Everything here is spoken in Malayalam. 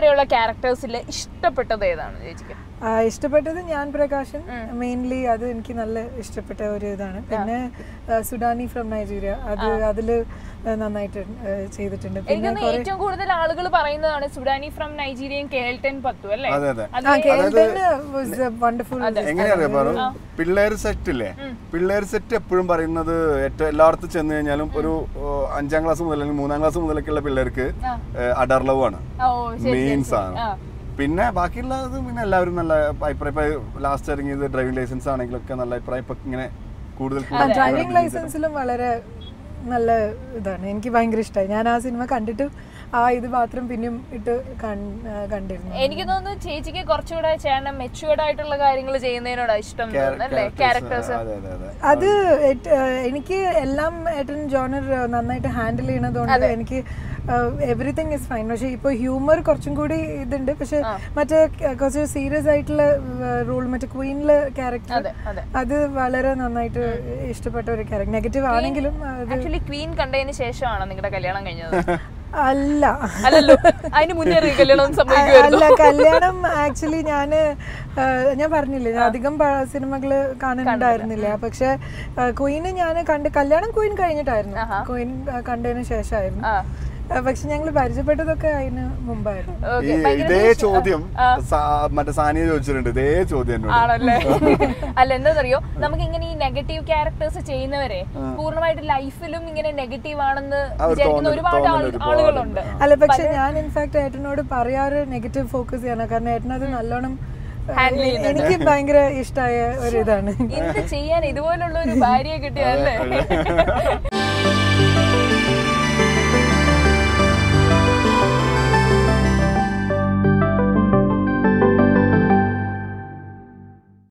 ഇതുവരെയുള്ള ക്യാരക്ടേഴ്സിൽ ഇഷ്ടപ്പെട്ടത് ഏതാണ് ചേച്ചിക്ക് ആ, ഇഷ്ടപ്പെട്ടത് ഞാൻ പ്രകാശൻ മെയിൻലി അത് എനിക്ക് നല്ല ഇഷ്ടപ്പെട്ട ഒരു ഇതാണ് പിന്നെ ആ, സുഡാനി ഫ്രം നൈജീരിയ അത് അതില് ആ, നന്നായിട്ട് ആ, ചെയ്തിട്ടുണ്ട് പിന്നെ എനിക്കൊന്ന് ഏറ്റവും കൂടുതൽ ആളുകൾ പറയുന്നതാണ് സുഡാനി ഫ്രം നൈജീരിയയും കേൾട്ടൻ പത്തു അല്ലേ അതെ അതെ ആ കേൾട്ടൻ വാസ് വണ്ടർഫുൾ എങ്ങനെയാ അറിയാം പറു പിള്ളേർ സെറ്റ് ഇല്ലേ പിള്ളേർ സെറ്റ് എപ്പോഴും പറയുന്നത് ഏറ്റവും എല്ലായിടത്തും ചെന്ന് കഴിഞ്ഞാലും ഒരു ഓ, അഞ്ചാം ക്ലാസ് മുതൽ അല്ലെങ്കിൽ മൂന്നാം ക്ലാസ് മുതലൊക്കെയുള്ള പിള്ളേർക്ക് അഡർ ലവ് ആണ് ഓ ശരി മെയിൻ സാധനം പിന്നെ ബാക്കിയുള്ളത് പിന്നെ എല്ലാവരും നല്ല അഭിപ്രായം ഇപ്പൊ ലാസ്റ്റ് ഇറങ്ങിയത് ഡ്രൈവിംഗ് ലൈസൻസ് ആണെങ്കിലൊക്കെ നല്ല അഭിപ്രായം ഇപ്പൊ ഇങ്ങനെ കൂടുതൽ കൂടുതൽ ഡ്രൈവിംഗ് ലൈസൻസിലും വളരെ നല്ല ഇതാണ് എനിക്ക് ഭയങ്കര ഇഷ്ടമായി ഞാൻ ആ സിനിമ കണ്ടിട്ട് ആ ഇത് മാത്രം പിന്നെയും ഇട്ട് കൺ- ആ, കണ്ടിരുന്നു എനിക്ക് തോന്നുന്നു ചേച്ചിക്ക് കുറച്ചുകൂടെ ചേട്ടൻ മെച്ചുവേർഡ് ആയിട്ടുള്ള കാര്യങ്ങൾ ചെയ്യുന്നതിനോടാ ഇഷ്ടം തോന്നുന്നു അല്ലേ ക്യാരക്ടേഴ്സ് അതെ അതെ അതെ അത് ഏറ്റ്- ആ, എനിക്ക് എല്ലാം ഏട്ടൻ ജോണർ നന്നായിട്ട് ഹാൻഡിൽ ചെയ്യണതുകൊണ്ട് എനിക്ക് എവറിത്തിങ് ഇസ് ഫൈൻ പക്ഷെ ഇപ്പൊ ഹ്യൂമർ കുറച്ചും കൂടി ഇതുണ്ട് പക്ഷെ മറ്റേ ക- കുറച്ച് സീരിയസ് ആയിട്ടുള്ള റോൾ മറ്റേ ക്വീനിലെ ക്യാരക്ടർ അതെ അതെ അത് വളരെ നന്നായിട്ട് ഇഷ്ടപ്പെട്ട ഒരു ക്യാരക്ടർ നെഗറ്റീവ് ആണെങ്കിലും അത് ആക്ച്വലി ക്വീൻ കണ്ടതിന് ശേഷമാണ് നിങ്ങളുടെ കല്യാണം കഴിഞ്ഞത് അല്ല അല്ലല്ലോ അതിന് മുന്നേ re- കല്യാണം സംഭവിക്കുമായിരുന്നു അല്ല കല്യാണം ആക്ച്വലി ഞാന് ആ, ഞാൻ പറഞ്ഞില്ലേ ഞാൻ അധികം പ- സിനിമകള് കാണുന്നുണ്ടായിരുന്നില്ല പക്ഷെ ക്വീന് ഞാൻ കണ്ട് കല്യാണം ക്വീൻ കഴിഞ്ഞിട്ടായിരുന്നു ക്വീൻ ആ, കണ്ടതിന് ശേഷമായിരുന്നു ആ ആ, പക്ഷെ ഞങ്ങൾ പരിചയപ്പെട്ടതൊക്കെ അതിന് മുമ്പായിരുന്നു ഓക്കെ ഈ ഇതേ ചോദ്യം സാ- മറ്റേ സാനിയ ചോദിച്ചിട്ടുണ്ട് ഇതേ ചോദ്യം എന്നോട് ആണല്ലേ അല്ല എന്താണെന്നറിയോ നമുക്ക് ഇങ്ങനെ ഈ നെഗറ്റീവ് ക്യാരക്ടേഴ്സ് ചെയ്യുന്നവരെ പൂർണ്ണമായിട്ട് ലൈഫിലും ഇങ്ങനെ നെഗറ്റീവ് ആണെന്ന് ആ ഒരു വിചാരിക്കുന്ന തോന്നൽ- ഒരുപാട് തോന്നൽ ആൾ- ഒരുപാട് ആളുകളുണ്ട് അല്ല പക്ഷെ ഞാൻ ഇൻഫാക്ട് ഏട്ടനോട് പറയാറ് നെഗറ്റീവ് ഫോക്കസ് ചെയ്യണം കാരണം ഏട്ടൻ അത് നല്ലോണം ആ, Handle ചെയ്യുന്നുണ്ട്. എനിക്ക് ഭയങ്കര ഇഷ്ടമായ ഒരു ഇതാണ് എന്ത് ചെയ്യാൻ ഇതുപോലുള്ള ഒരു ഭാര്യയെ കിട്ടിയല്ലേ